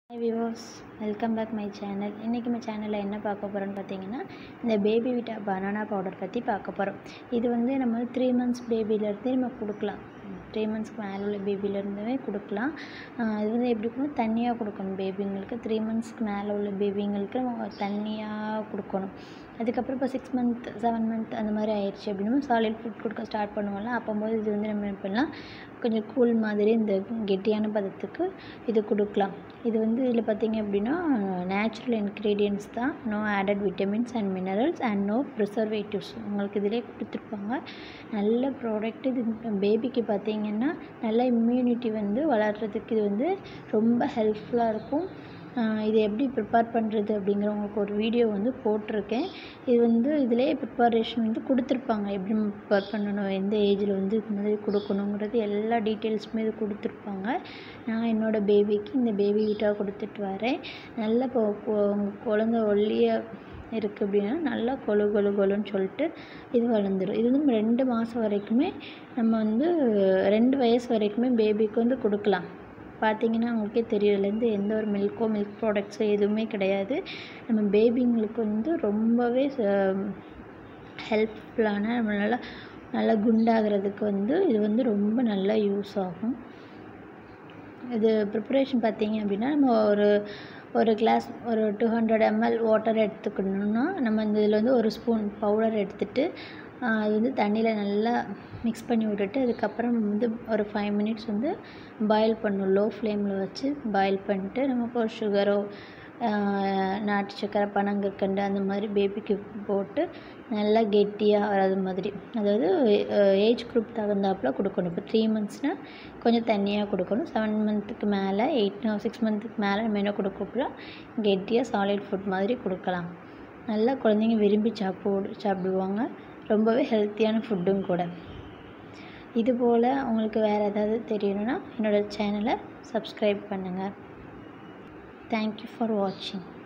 hi விவோஸ் welcome back my channel இன்றைக்கி நம்ம சேனலில் என்ன பார்க்க போகிறோன்னு பார்த்தீங்கன்னா இந்த பேபி விட்டா பனானா பவுடர் பற்றி பார்க்க போகிறோம் இது வந்து நம்ம த்ரீ மந்த்ஸ் பேபிலேருந்தே நம்ம கொடுக்கலாம் த்ரீ மந்த்ஸ்க்கு மேலே உள்ள பேபிலேருந்துமே கொடுக்கலாம் ஆஹ் இது வந்து எப்படி கொடுக்கணும் தண்ணியாக கொடுக்கணும் பேபிங்களுக்கு த்ரீ மந்த்ஸ்க்கு மேலே உள்ள பேபிங்களுக்கு நம்ம தண்ணியாக கொடுக்கணும் அதுக்கப்புறம் இப்போ சிக்ஸ் மந்த் செவன் மந்த் அந்த மாதிரி ஆயிடுச்சு அப்படின்னா சாலிட் ஃபுட் கொடுக்க ஸ்டார்ட் பண்ணுவோம்ல அப்போம்போது இது வந்து நம்ம என்ன பண்ணலாம் கொஞ்சம் கூல் மாதிரி இந்த கெட்டியான பதத்துக்கு இது கொடுக்கலாம் இது வந்து இதில் பார்த்தீங்க அப்படின்னா நேச்சுரல் இன்க்ரீடியன்ஸ் தான் no added vitamins and minerals and no preservatives உங்களுக்கு இதிலே கொடுத்துருப்பாங்க நல்ல ப்ராடக்ட் இது பேபிக்கு பார்த்தீங்கன்னா நல்ல இம்யூனிட்டி வந்து வளர்கிறதுக்கு இது வந்து ரொம்ப ஹெல்ப்ஃபுல்லாக இருக்கும் ஆஹ் இது எப்படி ப்ரிப்பேர் பண்ணுறது அப்படிங்கிற உங்களுக்கு ஒரு வீடியோ வந்து போட்டிருக்கேன் இது வந்து இதிலே ப்ரிப்பரேஷன் வந்து கொடுத்துருப்பாங்க எப்படி ப்ரிப்பேர் பண்ணணும் எந்த ஏஜில் வந்து இது மாதிரி கொடுக்கணுங்கிறது எல்லா டீட்டெயில்ஸுமே இது கொடுத்துருப்பாங்க நான் என்னோடய பேபிக்கு இந்த பேபி வீட்டாக கொடுத்துட்டு வரேன் நல்ல இப்போ உங்கள் குழந்த ஒல்லியாக இருக்குது அப்படின்னா நல்லா கொழு கொழு கொழுன்னு சொல்லிட்டு இது வளர்ந்துடும் இது வந்து ரெண்டு மாதம் வரைக்குமே நம்ம வந்து ரெண்டு வயசு வரைக்குமே பேபிக்கு வந்து கொடுக்கலாம் பார்த்தீங்கன்னா உங்களுக்கே தெரியும் இதுலேருந்து எந்த ஒரு மில்க்கோ மில்க் ப்ராடக்ட்ஸோ எதுவுமே கிடையாது நம்ம பேபிங்களுக்கு வந்து ரொம்பவே ஹெல்ப்ஃபுல்லான நம்ம நல்லா நல்லா குண்டாகிறதுக்கு வந்து இது வந்து ரொம்ப நல்லா யூஸ் ஆகும் இது ப்ரிப்பரேஷன் பார்த்தீங்க அப்படின்னா நம்ம ஒரு ஒரு கிளாஸ் ஒரு டூ ஹண்ட்ரட் எம்எல் வாட்டர் எடுத்துக்கணுன்னா நம்ம இந்த இதில் வந்து ஒரு ஸ்பூன் பவுடர் எடுத்துகிட்டு அது வந்து தண்ணியில் நல்லா மிக்ஸ் பண்ணி விட்டுட்டு அதுக்கப்புறம் வந்து ஒரு ஃபைவ் மினிட்ஸ் வந்து பாயில் பண்ணணும் லோ ஃப்ளேமில் வச்சு பாயில் பண்ணிட்டு நமக்கு ஒரு சுகரோ நாட்டு சக்கரை பனங்கற்கண்டு அந்த மாதிரி பேபிக்கு போட்டு நல்லா கெட்டியாக வராது மாதிரி அதாவது ஏஜ் குரூப் தகுந்தாப்பில் கொடுக்கணும் இப்போ த்ரீ மந்த்ஸ்னால் கொஞ்சம் தண்ணியாக கொடுக்கணும் செவன் மந்த்துக்கு மேலே எயிட் சிக்ஸ் மந்த்துக்கு மேலே நம்ம என்ன கொடுக்கக்கூட கெட்டியாக சாலிட் ஃபுட் மாதிரி கொடுக்கலாம் நல்லா குழந்தைங்க விரும்பி சாப்பிடு சாப்பிடுவாங்க ரொம்பவே ஹெல்த்தியான ஃபுட்டும் கூட இதுபோல் உங்களுக்கு வேறு ஏதாவது தெரியணுன்னா என்னோடய சேனலை சப்ஸ்கிரைப் பண்ணுங்கள் தேங்க்யூ ஃபார் வாட்சிங்